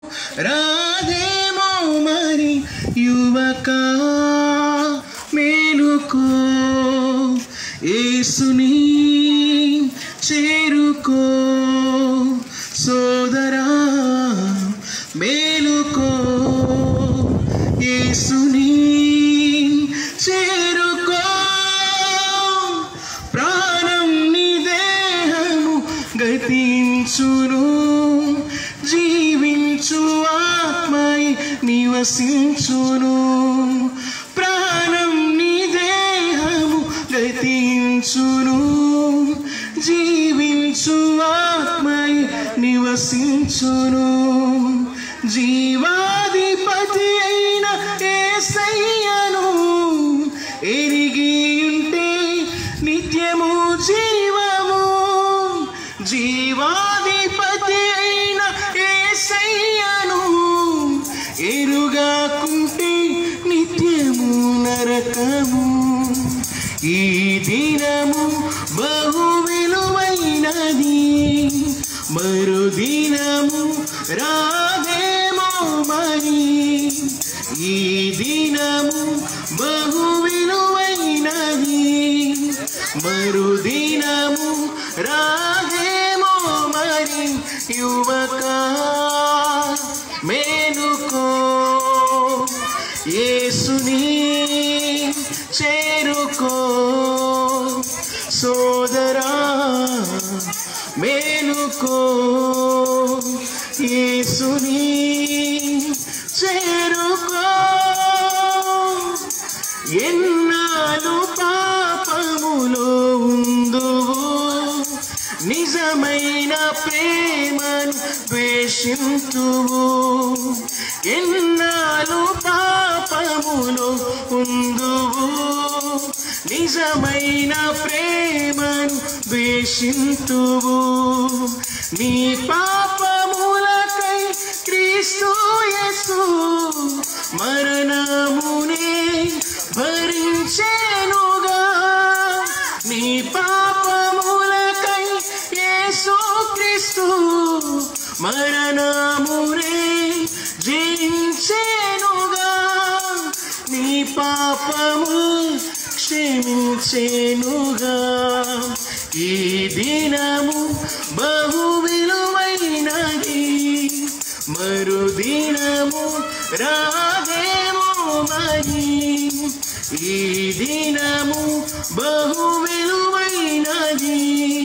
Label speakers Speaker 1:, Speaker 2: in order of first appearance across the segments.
Speaker 1: రాదేమో మరి యువక మేలుకో యేసుని చేరుకో సోదరా మేలుకో యేసుని చేరుకో ప్రాణం నీ దేహము గతించును జీవించు ఆత్మై నివసించును ప్రాణం నీ దేహము గతించును జీవించు ఆత్మై నివసించును జీవాధిపతి అయిన ఏసయ్యను ఎరిగి ఉంటే నిత్యము జీవము జీవాధిపతి అయిన ఏసయ్యను ఎరుగాకుంటే నిత్యము నరకము ఈ దినము బహు విలువైనది మరుదినము రాదేమో మరి ఈ దినము బహు విలువైనది మరుదినము రాదేమో మరి యువక మేలుకో యేసుని చేరుకో సోదరా మేలుకో యేసుని చేరుకో ఎన్నాళ్ళు పాపములో ఉందువు నిజమైన ప్రేమను ద్వేషింతువు ఎన్నాళ్ళు పాపములో ఉందువు నిజమైన ప్రేమను ద్వేషింతువు నీ పాపములకై క్రీస్తు యేసు మరణమునే భరించెనుగా నీ పాపములకై యేసు క్రీస్తు మరణమునే జయించెనుగా నీ పాపము క్షమించెనుగా ఈ దినము బహు విలువైనది మరుదినము రాదేమో మరి ఈ దినము బహు విలువైనది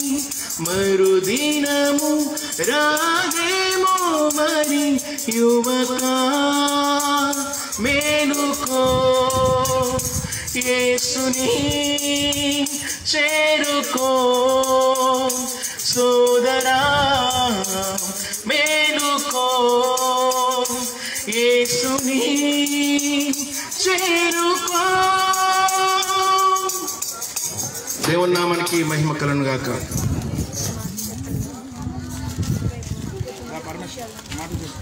Speaker 1: మరుదినము రాదేమో మరి యువక మేలుకో యేసుని చేరుకో సోదరా మేలుకో యేసుని చేరుకో దేవుని నామానికి మహిమ కలను గాక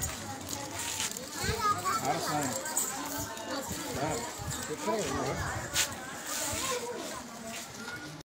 Speaker 2: మాట